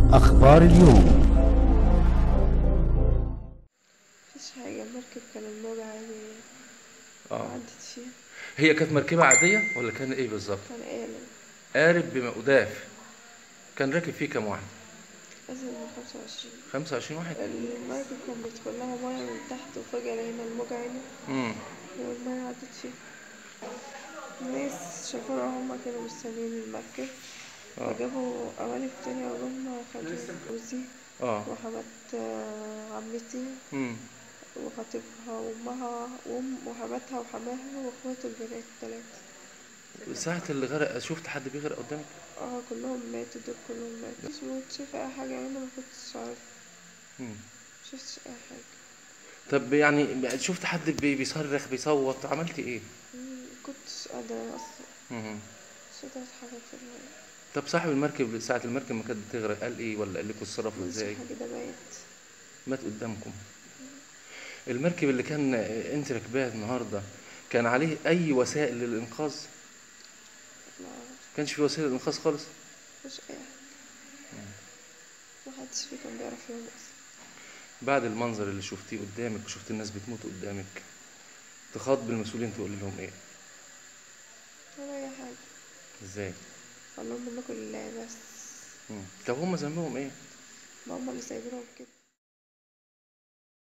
أخبار اليوم مفيش حاجة المركب كان الموج عادي اه عدت فيها هي كانت مركبة عادية ولا كان ايه بالظبط؟ كان قالب قارب بمقداف كان راكب فيه كام واحد؟ أزيد من خمسة وعشرين 25 واحد؟ المركب كان بيدخل لها مية من تحت وفجأة لقينا الموج عالي امم والمية عدت فيها الناس شافونا هما كانوا مستنيين المركب اه فجابوا قوالب تانية وجم خدوا جوزي اه وحمات آه، عمتي امم وخطيبها وأمها وأم وحماتها وحماها وأخواته البنات التلاتة ساعة اللي غرق شفت حد بيغرق قدامك؟ اه كلهم ماتوا دول كلهم ماتوا مش موت شايفة أي حاجة أنا ما كنتش عارفة مم. مشفتش أي حاجة طب يعني شفت حد بي- بيصرخ بيصوت عملتي ايه؟ مم، كنتش قادرة أصلا مم. مش قادرة أتحرك في المية طب صاحب المركب ساعة المركب ما كانت بتغرق قال ايه ولا قال لكم اتصرفوا مش ازاي؟ حاجة ده ميت مات قدامكم المركب اللي كان انت راكباه النهارده كان عليه اي وسائل للانقاذ؟ ما أعرفش كانش في وسائل للانقاذ خالص؟ مش أي حاجة محدش فيه كان بيعرف يوم أصلا بعد المنظر اللي شفتيه قدامك وشفت الناس بتموت قدامك تخاطب المسؤولين تقول لهم ايه؟ ولا أي حاجة ازاي؟ أقول لهم منكم لله بس مم. طب هم ذنبهم ايه؟ ما هما اللي سايبينهم كده